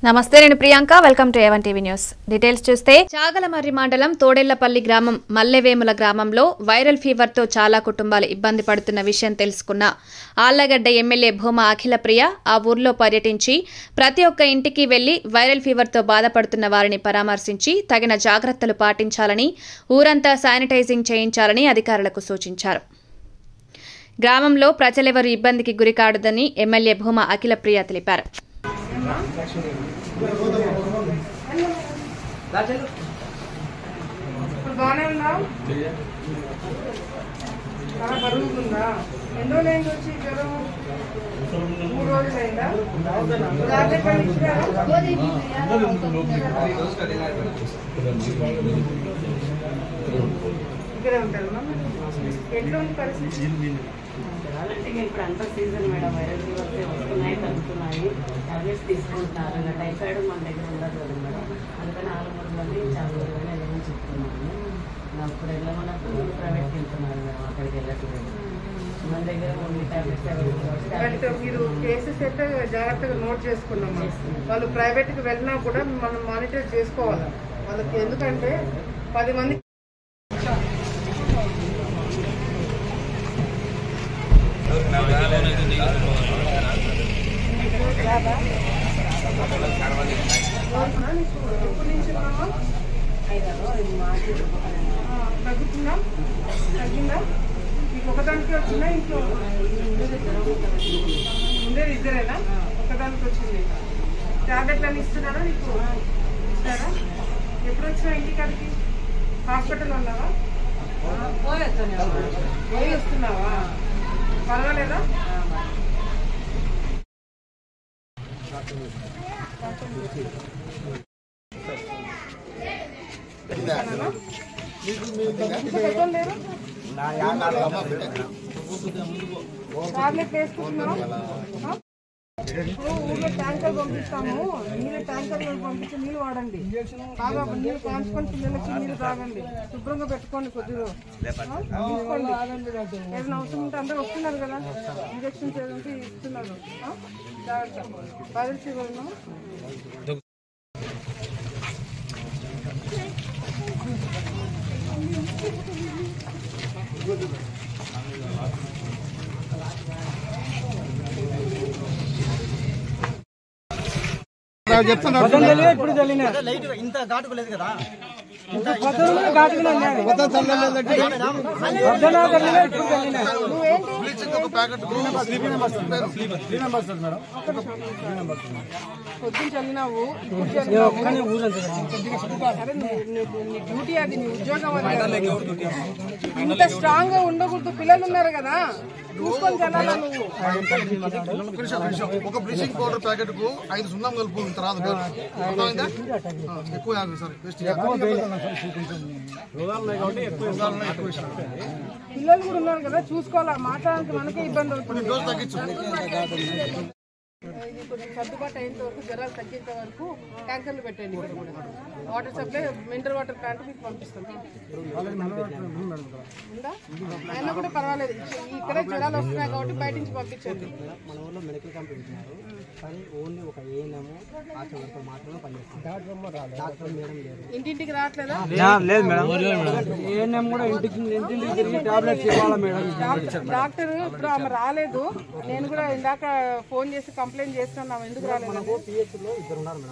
నమస్తే నేను Priyanka welcome to A one TV news details చూస్తే చాగలమర్రి మండలం తోడెళ్లపల్లి గ్రామం మల్లెవేముల గ్రామంలో వైరల్ ఫీవర్తో చాలా కుటుంబాలు ఇబ్బంది పడుతున్న విషయం తెలుసుకున్న ఆళ్లగడ్డ ఎమ్మెల్యే భూమా అఖిలప్రియ ఆ ఊర్లో పర్యటించి ప్రతి ఒక్క ఇంటికి వెళ్లి వైరల్ ఫీవర్తో బాధపడుతున్న వారిని పరామర్శించి తగిన జాగ్రత్తలు పాటించాలని ఊరంతా శానిటైజింగ్ చేయించాలని అధికారులకు సూచించారు గ్రామంలో ప్రజలెవరూ ఇబ్బందికి గురికాడదని ఎమ్మెల్యే భూమా అఖిలప్రియ తెలిపారు ఇప్పుడు బాగానే ఉందా చాలా బరుగుతుందా ఎన్ని రోజులు అయింది వచ్చి జ్వరం మూడు రోజులు అయిందా టాబ్లెట్ అని ఇచ్చినారా? ఇక్కడే ఉంటారు ఎట్లా ఉంది పరిస్థితి అంటే ఇప్పుడు అంతా సీజన్ మేడం వైరల్ ఫీవర్స్ వస్తున్నాయి తగ్గుతున్నాయి టాబ్లెట్స్ తీసుకుంటున్నారు ఇంకా టైఫాయిడ్ మన దగ్గర ఉండదు కదా మేడం అందుకని ఆలమూరు మంది చాలా రోజులు వెళ్ళమని చెప్తున్నాను అప్పుడు వెళ్ళమన్నప్పుడు ప్రైవేట్కి వెళ్తున్నారు మేడం అక్కడికి వెళ్ళట్లేదు మన దగ్గర ఓన్లీ టాబ్లెట్స్ అంటే మీరు కేసెస్ అయితే జాగ్రత్తగా నోట్ చేసుకున్నాం వాళ్ళు ప్రైవేట్ కి వెళ్ళినా కూడా మనం మానిటర్ చేసుకోవాలి వాళ్ళకి ఎందుకంటే పది మంది ఎప్పటి నుంచి ఉన్నామా? ఆ, తగ్గుతుందా తగ్గిందా మీకు ఒకదానికి వచ్చిందా ఇంట్లో ఉండేది ఇద్దరేనా ఒకదానికి వచ్చింది టాబ్లెట్లు అని ఇస్తున్నారా నీకు ఇస్తారా ఎప్పుడు వచ్చినా ఇంటికి అడిగి హాస్పిటల్ ఉన్నావా పోయి వస్తున్నావా పర్వాలేదా ఇంకా పెద్దోళ్ళు లేరు టాబ్లెట్ వేసుకుంటున్నాం ఇప్పుడు ఊళ్ళో ట్యాంకర్ పంపిస్తాము నీళ్ళు ట్యాంకర్ పంపించి నీళ్ళు వాడండి బాగా నీళ్ళు కాంచుకొని పిల్లలకి నీళ్ళు తాగండి శుభ్రంగా పెట్టుకోండి కొద్దిగా ఆ? తీసుకోండి ఏదైనా అవసరం ఉంటే అందరూ వస్తున్నారు కదా ఇంజక్షన్స్ ఏదంటే ఇస్తున్నారు ఆ? జాగ్రత్త వైరల్ ఫీవర్ ఇంత ఘాటుకోలేదు కదా బ్లీచింగ్ ఒక ప్యాకెట్ పొద్దున్న చల్లినావు ఇప్పుడు చల్లినావు. అరే నీ- నీ- నీ డ్యూటీ అది నీ ఉద్యోగం అది ఇంత స్ట్రాంగ్ గా ఉండకూడదు పిల్లలు ఉన్నారు కదా చూసుకొని చల్లాలా నువ్వు ఒక బ్లీచింగ్ పౌడర్ ప్యాకెట్ కు ఐదు సున్నం కలుపు ఇంత రాదు పేరు. అర్థమైందా ఆ, ఎక్కువ యాభై సార్ వేస్ట్ పిల్లలు కూడా ఉన్నారు కదా చూసుకోవాలా మాట్లాడడానికి మనకే ఇబ్బంది అవుతుంది డోస్ తగ్గించు ఇది కొంచెం సర్దుబాటు అయినంత వరకు జ్వరాలు తగ్గేంత వరకు ట్యాంకర్లు పెట్టండి ఇక్కడ కూడా water supply mineral water plant మీకు పంపిస్తాం ఉందా అయినా కూడా పర్వాలేదు ఇక్కడ జ్వరాలు వస్తున్నాయి కాబట్టి బయట నుంచి పంపించండి మన ఊళ్ళో మెడికల్ క్యాంప్ పెట్టినారు కానీ ఓన్లీ ఒక ఏఎన్ఎం ఆశ వర్కర్ మాత్రమే పనిచేస్తారు డాక్టర్ మేడం లేరు ఇంటింటికి రావట్లేదా ఏఎన్ఎం కూడా ఇంటికి ఇంటింటికి తిరిగి టాబ్లెట్స్ ఇవ్వాలా మేడం డాక్టర్ ఇప్పుడు ఆమె రాలేదు నేను కూడా ఇందాక ఫోన్ చేసి కంప్లైంట్ చేస్తున్నాం ఎందుకు రాలేదు పిహెచ్లో ఇద్దరు ఉన్నారు మేడం